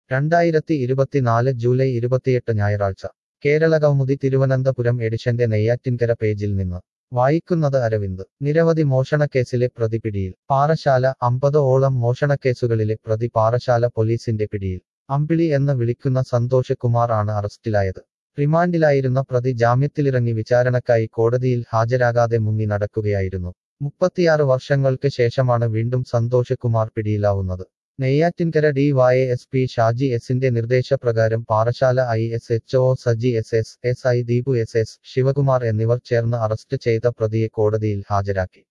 രണ്ടായിരത്തി ഇരുപത്തിനാല് ജൂലൈ ഇരുപത്തിയെട്ട് ഞായറാഴ്ച കേരള കൗമുദി തിരുവനന്തപുരം എഡിഷന്റെ നെയ്യാറ്റിൻകര പേജിൽ നിന്ന് വായിക്കുന്നത് അരവിന്ദ് നിരവധി മോഷണക്കേസിലെ പ്രതി പിടിയിൽ പാറശാല അമ്പത് ഓളം മോഷണക്കേസുകളിലെ പ്രതി പാറശാല പോലീസിന്റെ പിടിയിൽ അമ്പിളി എന്ന് വിളിക്കുന്ന സന്തോഷ് കുമാർ ആണ് അറസ്റ്റിലായത് റിമാൻഡിലായിരുന്ന പ്രതി ജാമ്യത്തിലിറങ്ങി വിചാരണക്കായി കോടതിയിൽ ഹാജരാകാതെ മുങ്ങി നടക്കുകയായിരുന്നു മുപ്പത്തിയാറ് വർഷങ്ങൾക്ക് ശേഷമാണ് വീണ്ടും സന്തോഷ് കുമാർ പിടിയിലാവുന്നത് Neyyattinkara D Y S P Shaji എസിന്റെ നിർദ്ദേശപ്രകാരം Parassala I S H O Saji S S S I Deepu S S Sivakumar എന്നിവർ ചേർന്ന് അറസ്റ്റ് ചെയ്ത പ്രതിയെ കോടതിയിൽ ഹാജരാക്കി